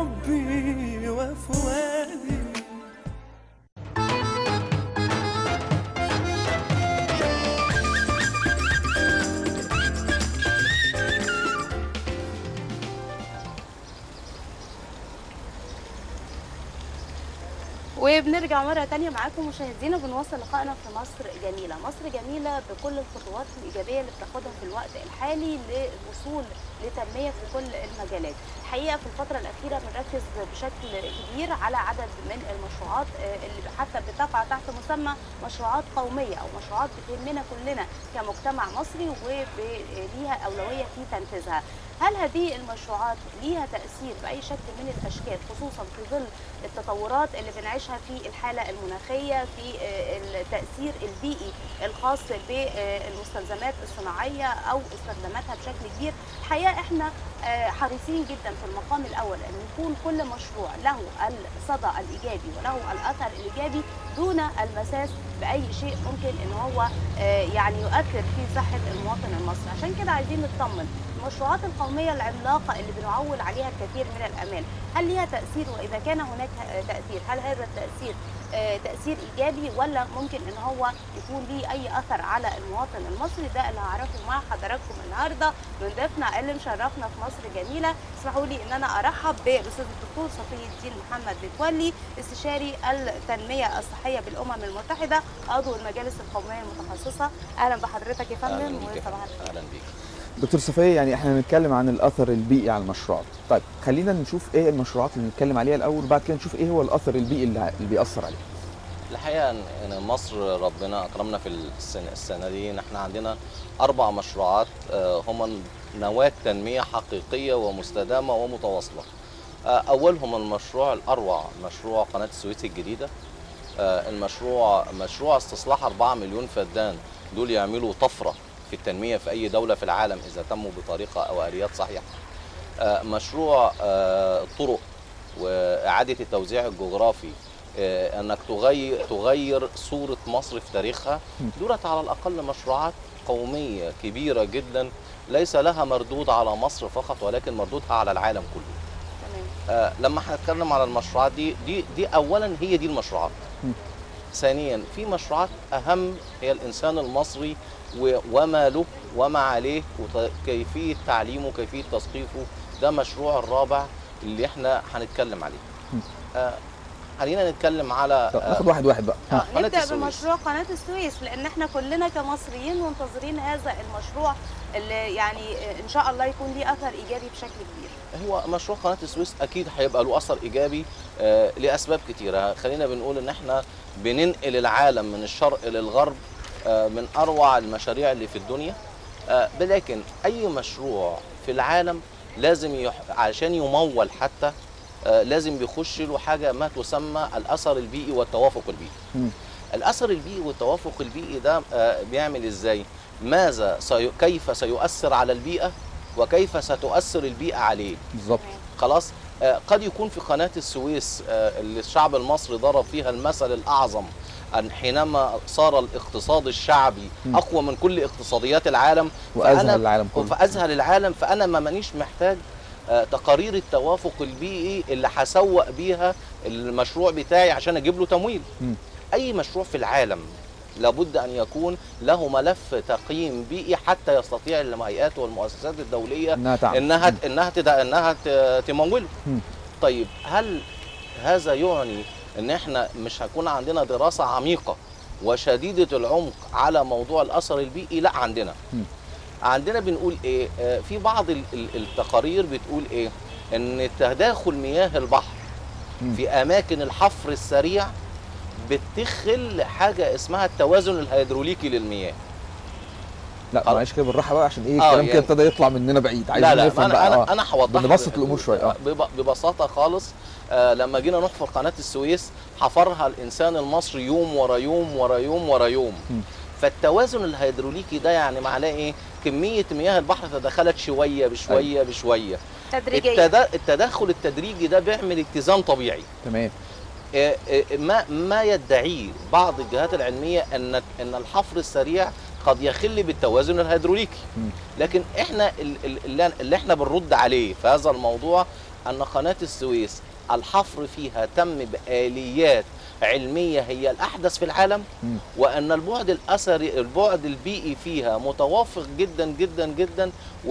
حبي وفؤادي وبنرجع مرة تانية معاكم مشاهدينا بنواصل لقائنا في مصر جميلة مصر جميلة بكل الخطوات الإيجابية اللي بتاخدها في الوقت الحالي للوصول لتنمية في كل المجالات الحقيقة في الفترة الأخيرة بنركز بشكل كبير على عدد من المشروعات آه، اللي حتى بتقع تحت مسمى مشروعات قومية أو مشروعات بتهمنا كلنا كمجتمع مصري وليها أولوية في تنفيذها هل هذه المشروعات ليها تأثير بأي شكل من الأشكال خصوصا في ظل التطورات اللي بنعيشها في الحالة المناخية في آه، التأثير البيئي الخاص بالمستلزمات الصناعية أو استخداماتها بشكل كبير الحقيقة احنا آه، حريصين جدا في المقام الأول أن يكون كل مشروع له الصدى الإيجابي وله الأثر الإيجابي دون المساس بأي شيء ممكن أن هو آه، يعني يؤثر في صحة المواطن المصري عشان كده عايزين نطمن المشروعات القومية العملاقة اللي بنعول عليها الكثير من الأمان هل ليها تأثير وإذا كان هناك آه، تأثير هل هذا التأثير آه، تأثير إيجابي ولا ممكن أن هو يكون ليه أي أثر على المواطن المصري ده اللي هعرفه مع حضراتكم النهاردة من ضيفنا اللي مشرفنا في مصر جميلة اسمحوا لي أن أنا أرحب بالأستاذ الدكتور صفي الدين محمد متولي استشاري التنمية الصحية بالأمم المتحدة عضو المجالس القومية المتخصصة أهلا بحضرتك يا اهلا فندم بيك يا وصباح فندم. الخير اهلا بيك دكتور صفية يعني احنا هنتكلم عن الاثر البيئي على المشروعات طيب خلينا نشوف ايه المشروعات اللي نتكلم عليها الاول وبعد كده نشوف ايه هو الاثر البيئي اللي, اللي بيأثر عليه الحقيقه ان إن مصر ربنا اكرمنا في السنه, السنة دي ان احنا عندنا اربع مشروعات آه، هم نواه تنميه حقيقيه ومستدامه ومتواصله آه، اولهم المشروع الاروع مشروع قناه السويس الجديده آه، المشروع مشروع استصلاح 4 مليون فدان دول يعملوا طفره في التنميه في اي دوله في العالم اذا تموا بطريقه او اليات صحيحه آه، مشروع آه، الطرق واعاده التوزيع الجغرافي آه، انك تغير تغير صوره مصر في تاريخها دولت على الاقل مشروعات قوميه كبيره جدا ليس لها مردود على مصر فقط ولكن مردودها على العالم كله تمام آه، لما هنتكلم على المشروعات دي دي دي اولا هي دي المشروعات م. ثانيا في مشروعات اهم هي الانسان المصري و- وما له وما عليه وكيفيه تعليمه وكيفيه تثقيفه ده مشروع الرابع اللي احنا هنتكلم عليه م. آه، خلينا نتكلم على طب آه، ناخد واحد واحد بقى آه، ها. قناة نبدا السويس. بمشروع قناه السويس لان احنا كلنا كمصريين منتظرين هذا المشروع اللي يعني آه، ان شاء الله يكون ليه اثر ايجابي بشكل كبير هو مشروع قناه السويس اكيد هيبقى له اثر ايجابي آه، لاسباب كتيره خلينا بنقول ان احنا بننقل العالم من الشرق للغرب آه، من اروع المشاريع اللي في الدنيا آه، لكن اي مشروع في العالم لازم يح... عشان يمول حتى آه، لازم بيخش له حاجه ما تسمى الاثر البيئي والتوافق البيئي مم. الاثر البيئي والتوافق البيئي ده آه، بيعمل ازاي ماذا سي... كيف سيؤثر على البيئه وكيف ستؤثر البيئه عليه بالظبط خلاص آه، قد يكون في قناة السويس آه، اللي الشعب المصري ضرب فيها المثل الأعظم أن حينما صار الاقتصاد الشعبي م. أقوى من كل اقتصاديات العالم واذهل فأنا- العالم كله فأذهل العالم فأنا ما مانيش محتاج آه، تقارير التوافق البيئي اللي هسوق بيها المشروع بتاعي عشان أجيب له تمويل م. أي مشروع في العالم لابد ان يكون له ملف تقييم بيئي حتى يستطيع الهيئات والمؤسسات الدوليه انها تعمل انها مم. انها تد... انها ت- تموله مم. طيب هل هذا يعني ان احنا مش هيكون عندنا دراسه عميقه وشديده العمق على موضوع الاثر البيئي لا عندنا مم. عندنا بنقول ايه آه، في بعض ال- ال- التقارير بتقول ايه ان تداخل مياه البحر مم. في اماكن الحفر السريع بتخل حاجه اسمها التوازن الهيدروليكي للمياه لا خلاص. معلش كده بالراحه بقى عشان ايه آه، الكلام كده يعني- ابتدى يطلع مننا بعيد عايزين لا لا نفهم انا بقى انا آه. انا هوضح بنبسط الأمور شوية، آه. بب- ببساطه خالص آه لما جينا نحفر قناه السويس حفرها الانسان المصري يوم ورا يوم ورا يوم ورا يوم مم. فالتوازن الهيدروليكي ده يعني معناه ايه كميه مياه البحر تدخلت شويه بشويه بشويه تدريجيا التدا... التدخل التدريجي ده بيعمل اتزان طبيعي تمام آه، آه، ما ما يدعيه بعض الجهات العلميه ان ان الحفر السريع قد يخل بالتوازن الهيدروليكي مم. لكن احنا ال- ال- اللي, اللي احنا بنرد عليه في هذا الموضوع ان قناه السويس الحفر فيها تم باليات علميه هي الاحدث في العالم مم. وان البعد الاثري البعد البيئي فيها متوافق جدا جدا جدا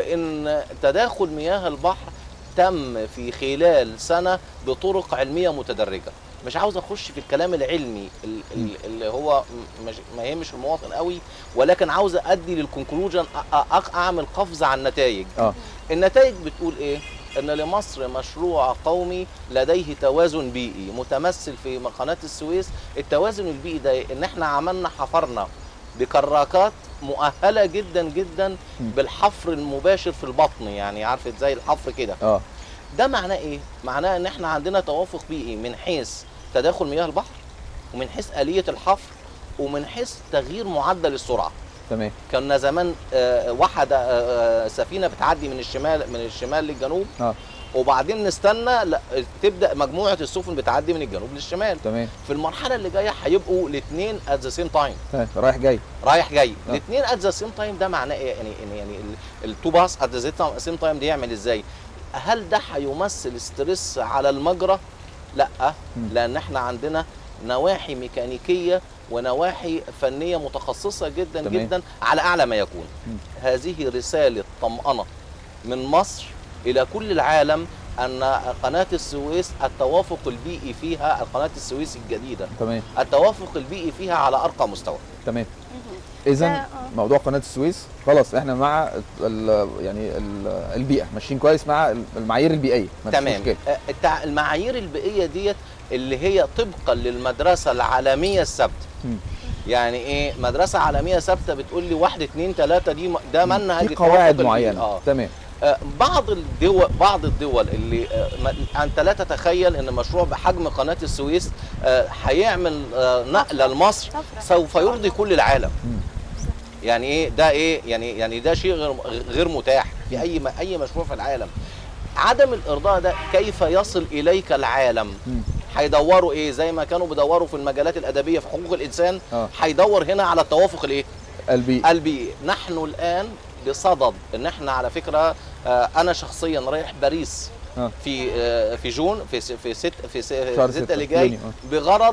وان تداخل مياه البحر تم في خلال سنه بطرق علميه متدرجه مش عاوز اخش في الكلام العلمي ال- ال- اللي هو م- مش ما يهمش المواطن قوي ولكن عاوز ادي للكونكلوجن أ- أ- اعمل قفزه على النتائج اه النتائج بتقول ايه ان لمصر مشروع قومي لديه توازن بيئي متمثل في قناه السويس التوازن البيئي ده ان احنا عملنا حفرنا بكراكات مؤهله جدا جدا بالحفر المباشر في البطن يعني عارفه زي الحفر كده اه ده معناه ايه معناه ان احنا عندنا توافق بيئي من حيث تداخل مياه البحر ومن حيث اليه الحفر ومن حيث تغيير معدل السرعه تمام كنا زمان آه، واحده آه، آه، سفينه بتعدي من الشمال من الشمال للجنوب اه وبعدين نستنى لا تبدا مجموعه السفن بتعدي من الجنوب للشمال تمام في المرحله اللي جايه هيبقوا الاثنين ات ذا سيم تايم تمام رايح جاي رايح جاي آه. الاثنين ات ذا سيم تايم ده معناه ايه يعني يعني يعني التو باس ات ذا سيم تايم دي يعمل ازاي هل ده هيمثل ستريس على المجرى لا مم. لان احنا عندنا نواحي ميكانيكيه ونواحي فنيه متخصصه جدا تمام. جدا على اعلى ما يكون مم. هذه رساله طمانه من مصر الى كل العالم ان قناه السويس التوافق البيئي فيها قناه السويس الجديده تمام التوافق البيئي فيها على ارقى مستوى تمام مهم. اذا آه. موضوع قناه السويس خلاص احنا مع ال يعني ال البيئه ماشيين كويس مع المعايير البيئيه مفيش تمام مشكله آه، التع- المعايير البيئيه ديت اللي هي طبقا للمدرسه العالميه الثابته مم. يعني ايه مدرسه عالميه ثابته بتقول لي واحد اتنين تلاته دي م- ده منهج في التوافق قواعد البيئي. معينه اه تمام آه، بعض الدول بعض الدول اللي آه، ما- انت لا تتخيل ان مشروع بحجم قناه السويس آه، هيعمل آه، نقله لمصر طفرة. سوف يرضي كل العالم مم. يعني ايه ده ايه يعني يعني ده شيء غير غير متاح في اي م- اي مشروع في العالم عدم الارضاء ده كيف يصل اليك العالم مم. هيدوروا ايه زي ما كانوا بيدوروا في المجالات الادبيه في حقوق الانسان اه هيدور هنا على التوافق الايه البيئه البيئي نحن الان بصدد ان احنا على فكره آه، انا شخصيا رايح باريس اه في آه، في جون في س- في ست في س- شهر في ستة ستة، اللي جاي يونيو، آه. بغرض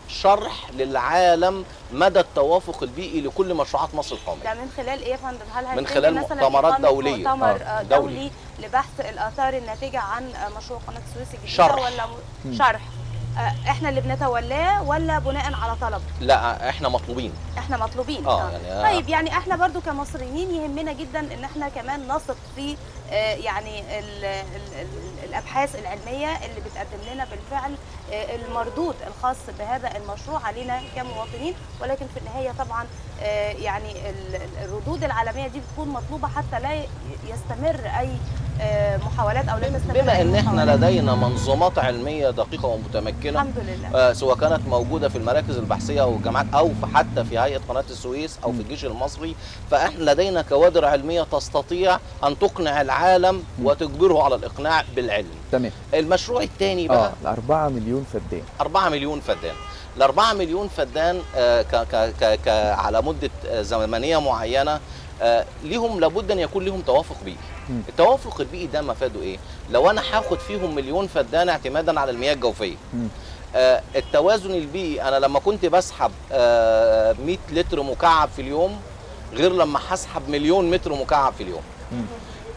شرح للعالم مدى التوافق البيئي لكل مشروعات مصر القوميه ده من خلال ايه يا فندم؟ هل هيتم خلال مثلا مؤتمرات إقامة دولية. مؤتمر آه، آه، دولي. دولي لبحث الاثار الناتجه عن آه، مشروع قناه السويس الجديده شرح. ولا مم. م... شرح آه، احنا اللي بنتولاه ولا بناء على طلب؟ لا احنا مطلوبين احنا مطلوبين اه يعني آه. طيب يعني احنا برضو كمصريين يهمنا جدا ان احنا كمان نثق في آه، يعني ال ال ال الابحاث العلميه اللي بتقدم لنا بالفعل آه، المردود الخاص بهذا المشروع علينا كمواطنين ولكن في النهايه طبعا آه، يعني ال- ال- الردود العالميه دي بتكون مطلوبه حتى لا ي- يستمر اي آه، محاولات او لا تستمر بما أي ان احنا محاولات. لدينا منظومات علميه دقيقه ومتمكنه الحمد لله آه، سواء كانت موجوده في المراكز البحثيه او الجامعات او في حتى في هيئه قناه السويس او في مم. الجيش المصري فاحنا لدينا كوادر علميه تستطيع ان تقنع العالم مم. وتجبره على الاقناع بالعلم. تمام المشروع الثاني بقى اه 4 مليون فدان 4 مليون فدان ال 4 مليون فدان آه، ك ك ك ك على مده آه، زمنيه معينه آه، ليهم لابد ان يكون لهم توافق بيئي مم. التوافق البيئي ده مفاده ايه لو انا هاخد فيهم مليون فدان اعتمادا على المياه الجوفيه مم. آه، التوازن البيئي انا لما كنت بسحب آه، 100 لتر مكعب في اليوم غير لما هسحب مليون متر مكعب في اليوم مم.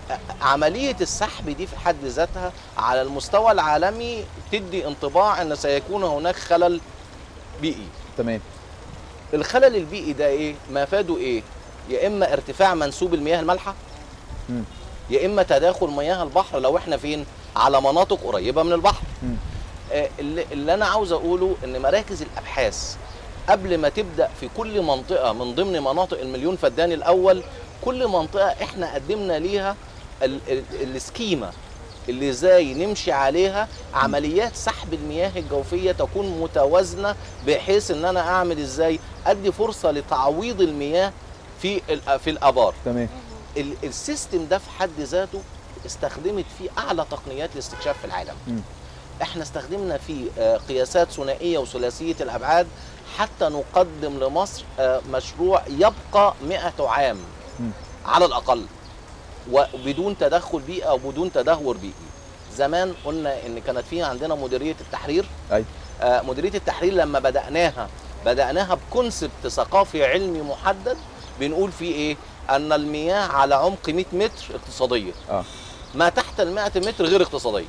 عملية السحب دي في حد ذاتها على المستوى العالمي تدي انطباع ان سيكون هناك خلل بيئي تمام الخلل البيئي ده ايه مفاده ايه يا اما ارتفاع منسوب المياه المالحة مم. يا اما تداخل مياه البحر لو احنا فين على مناطق قريبة من البحر مم. آه، اللي, اللي انا عاوز اقوله ان مراكز الابحاث قبل ما تبدا في كل منطقه من ضمن مناطق المليون فدان الاول كل منطقه احنا قدمنا ليها ال- ال- السكيما اللي ازاي نمشي عليها عمليات سحب المياه الجوفيه تكون متوازنه بحيث ان انا اعمل ازاي ادي فرصه لتعويض المياه في ال- في الابار تمام ال- السيستم ده في حد ذاته استخدمت فيه اعلى تقنيات الاستكشاف في العالم مم. احنا استخدمنا فيه آه، قياسات ثنائيه وثلاثيه الابعاد حتى نقدم لمصر آه، مشروع يبقى 100 عام مم. على الاقل وبدون تدخل بيئي او بدون تدهور بيئي زمان قلنا ان كانت في عندنا مديريه التحرير أيوة. آه مديريه التحرير لما بداناها بداناها بكونسبت ثقافي علمي محدد بنقول فيه ايه ان المياه على عمق 100 متر اقتصاديه اه ما تحت ال 100 متر غير اقتصاديه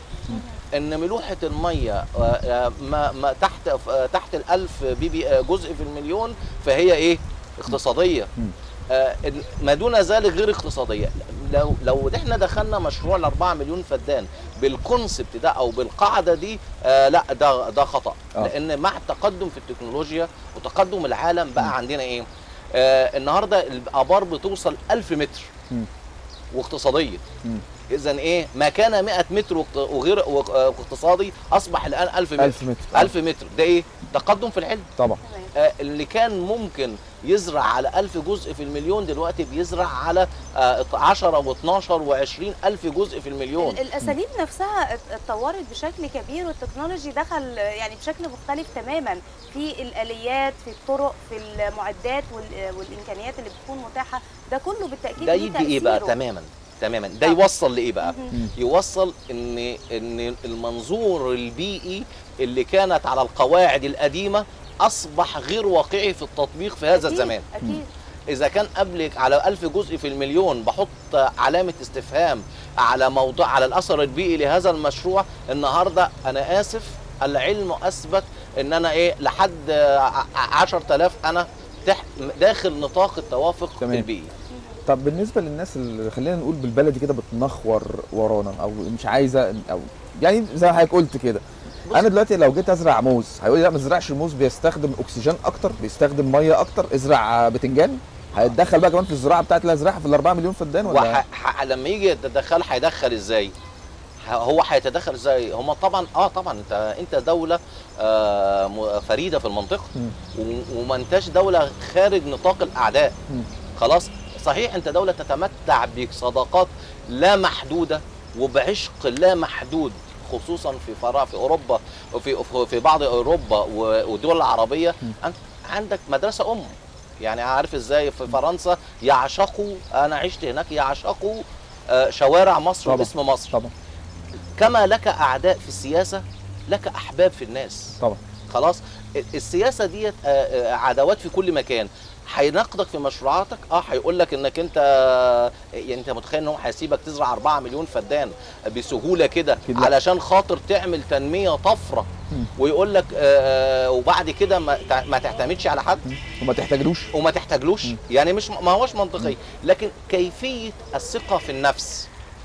ان ملوحه الميه آه، آه، ما ما تحت آه، تحت ال 1000 بي بي آه، جزء في المليون فهي ايه اقتصاديه مم. آه، ال- ما دون ذلك غير اقتصاديه لو لو احنا دخلنا مشروع ال 4 مليون فدان بالكونسبت ده او بالقاعده دي آه لا ده ده خطا آه. لان مع التقدم في التكنولوجيا وتقدم العالم بقى عندنا ايه آه النهارده الابار بتوصل 1000 متر مم. واقتصاديه مم. اذا ايه ما كان 100 متر واقت- وغير واق- آه، واقتصادي اصبح الان 1000 متر 1000 متر آه. 1000 متر ده ايه تقدم في العلم طبعا تمام آه، اللي كان ممكن يزرع على ألف جزء في المليون دلوقتي بيزرع على آه، 10 و12 و20 ألف جزء في المليون ال- الاساليب نفسها ات- اتطورت بشكل كبير والتكنولوجي دخل يعني بشكل مختلف تماما في الاليات في الطرق في المعدات وال- والامكانيات اللي بتكون متاحه ده كله بالتاكيد ده ليه يدي ايه بقى تأثيره. تماما تماما ده طب. يوصل لايه بقى مهم. يوصل ان ان المنظور البيئي اللي كانت على القواعد القديمه اصبح غير واقعي في التطبيق في هذا أكيد- الزمان اكيد اذا كان قبل على ألف جزء في المليون بحط علامه استفهام على موضوع على الاثر البيئي لهذا المشروع النهارده انا اسف العلم اثبت ان انا ايه لحد ع- ع- 10000 انا تحت داخل نطاق التوافق تمام. البيئي طب بالنسبه للناس اللي خلينا نقول بالبلدي كده بتنخور ورانا او مش عايزه او يعني زي ما حضرتك قلت كده بص. انا دلوقتي لو جيت ازرع موز هيقول لي لا ما تزرعش الموز بيستخدم اكسجين اكتر بيستخدم ميه اكتر ازرع بتنجان هيتدخل بقى كمان في الزراعه بتاعت اللي هزرعها في ال 4 مليون فدان ولا وح... ح... لما يجي يتدخل هيدخل ازاي ه- هو هيتدخل ازاي هم طبعا اه طبعا انت انت دوله آه م- فريده في المنطقه مم. و- وما انتش دوله خارج نطاق الاعداء مم. خلاص صحيح انت دوله تتمتع بصداقات لا محدوده وبعشق لا محدود خصوصا في فرع في اوروبا وفي في بعض اوروبا و- والدول العربيه مم. انت عندك مدرسه ام يعني عارف ازاي في فرنسا يعشقوا انا عشت هناك يعشقوا آه، شوارع مصر طبعا. باسم مصر طبعا كما لك اعداء في السياسه لك احباب في الناس طبعا خلاص السياسه ديت آه، آه، عداوات في كل مكان هيناقضك في مشروعاتك اه هيقول لك انك انت يعني انت متخيل ان هو هيسيبك تزرع 4 مليون فدان بسهوله كده أكيد لا. علشان خاطر تعمل تنميه طفره مم. ويقول لك آه، آه، وبعد كده ما تع- ما تعتمدش على حد وما تحتاجلوش وما تحتاجلوش مم. يعني مش ما هوش منطقي لكن كيفيه الثقه في النفس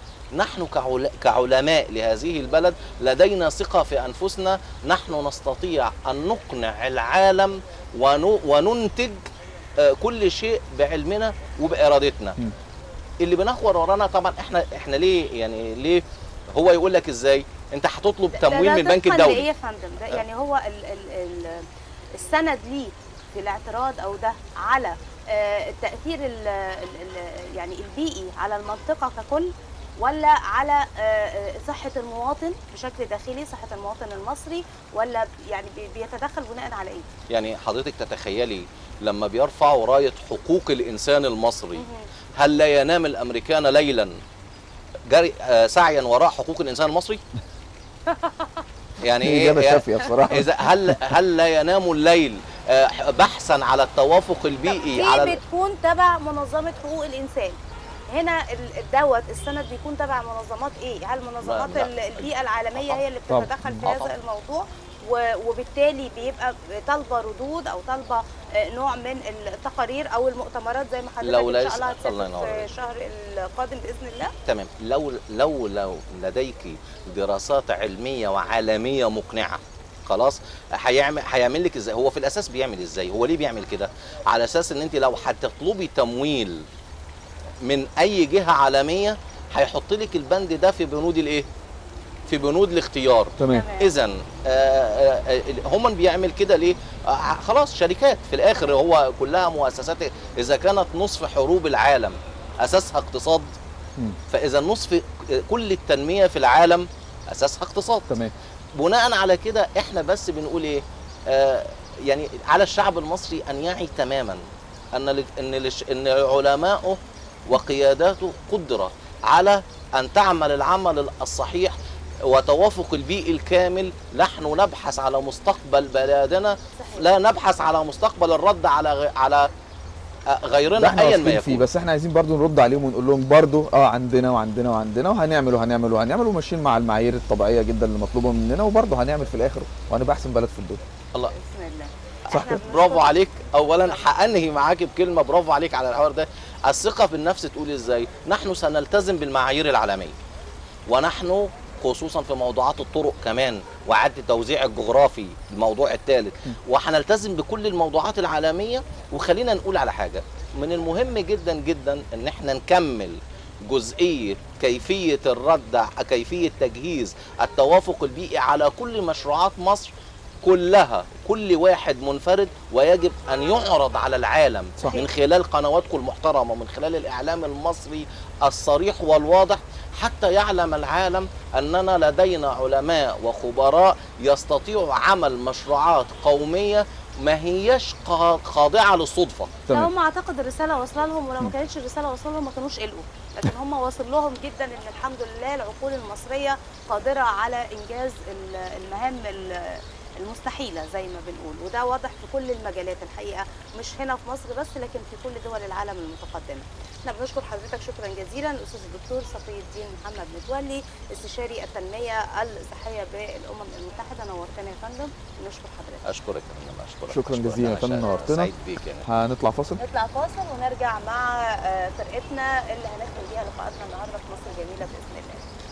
نحن كعل- كعلماء لهذه البلد لدينا ثقه في انفسنا نحن نستطيع ان نقنع العالم ون- وننتج آه، كل شيء بعلمنا وبارادتنا مم. اللي بنخور ورانا طبعا احنا احنا ليه يعني ليه هو يقول لك ازاي انت هتطلب ده- تمويل ده من البنك طبقاً الدولي لإيه يا فندم ده يعني هو ال ال ال السند ليه في الاعتراض او ده على آه، التاثير ال ال ال يعني البيئي على المنطقه ككل ولا على آه، آه، صحه المواطن بشكل داخلي صحه المواطن المصري ولا يعني بي- بيتدخل بناء على ايه؟ يعني حضرتك تتخيلي لما بيرفعوا رايه حقوق الانسان المصري مهم. هل لا ينام الامريكان ليلا جري آه، سعيا وراء حقوق الانسان المصري يعني اجابه ايه شافيه بصراحه اذا هل هل لا ينام الليل آه، بحثا على التوافق البيئي في على بتكون تبع منظمه حقوق الانسان هنا ال- الدوت السند بيكون تبع منظمات ايه؟ هل منظمات لا. ال- البيئه العالميه طبعاً. هي اللي طبعاً. بتتدخل في آه هذا طبعاً. الموضوع و- وبالتالي بيبقى طالبه ردود او طالبه آه، نوع من التقارير او المؤتمرات زي ما حضرتك لو ان شاء ليس- الله الله هتسافر ينور في عليك. الشهر القادم باذن الله تمام لو لو لو لديك دراسات علميه وعالميه مقنعه خلاص هيعمل هيعمل لك ازاي هو في الاساس بيعمل ازاي هو ليه بيعمل كده على اساس ان انت لو هتطلبي تمويل من اي جهه عالميه هيحط لك البند ده في بنود الايه في بنود الاختيار تمام اذا هم بيعمل كده ليه آه، خلاص شركات في الاخر هو كلها مؤسسات اذا كانت نصف حروب العالم اساسها اقتصاد مم. فاذا نصف كل التنميه في العالم اساسها اقتصاد تمام بناء على كده احنا بس بنقول ايه آه يعني على الشعب المصري ان يعي تماما ان ل- ان لش- ان علمائه وقياداته قدره على ان تعمل العمل الصحيح وتوافق البيئي الكامل نحن نبحث على مستقبل بلادنا صحيح. لا نبحث على مستقبل الرد على غ- على آه، ده غيرنا احنا ايا ما واثقين فيه يكون بس احنا عايزين برضو نرد عليهم ونقول لهم برضو اه عندنا وعندنا وعندنا وهنعمل وهنعمل وهنعمل وماشيين مع المعايير الطبيعيه جدا اللي مطلوبه مننا وبرضو هنعمل في الاخر وهنبقى احسن بلد في الدنيا الله بسم الله صح إحنا كده؟ بنشكر- برافو عليك اولا هانهي معاك بكلمه برافو عليك على الحوار ده الثقه في النفس تقول ازاي نحن سنلتزم بالمعايير العالميه ونحن خصوصا في موضوعات الطرق كمان وإعادة التوزيع الجغرافي الموضوع الثالث وهنلتزم بكل الموضوعات العالمية وخلينا نقول على حاجة من المهم جدا جدا ان احنا نكمل جزئية كيفية الرد كيفية تجهيز التوافق البيئي على كل مشروعات مصر كلها كل واحد منفرد ويجب ان يعرض على العالم صحيح. من خلال قنواتكم المحترمه ومن خلال الاعلام المصري الصريح والواضح حتى يعلم العالم اننا لدينا علماء وخبراء يستطيعوا عمل مشروعات قوميه ما هياش قا- خاضعه للصدفه لا تمام هم اعتقد الرساله واصله لهم ولو ما كانتش الرساله واصله لهم ما كانوش قلقوا لكن هم واصل لهم جدا ان الحمد لله العقول المصريه قادره على انجاز ال- المهام ال- المستحيله زي ما بنقول وده واضح في كل المجالات الحقيقه مش هنا في مصر بس لكن في كل دول العالم المتقدمه احنا بنشكر حضرتك شكرا جزيلا الاستاذ الدكتور صفي الدين محمد متولي استشاري التنميه الصحيه بالامم المتحده نورتنا يا فندم بنشكر حضرتك اشكرك يا فندم اشكرك شكراً أشكرك. جزيلاً يا أنا فندم، شا- نورتنا. سعيد بيك يعني هنطلع فاصل نطلع فاصل ونرجع مع آه، فرقتنا اللي هنختم بيها لقاءاتنا النهارده في مصر جميله باذن الله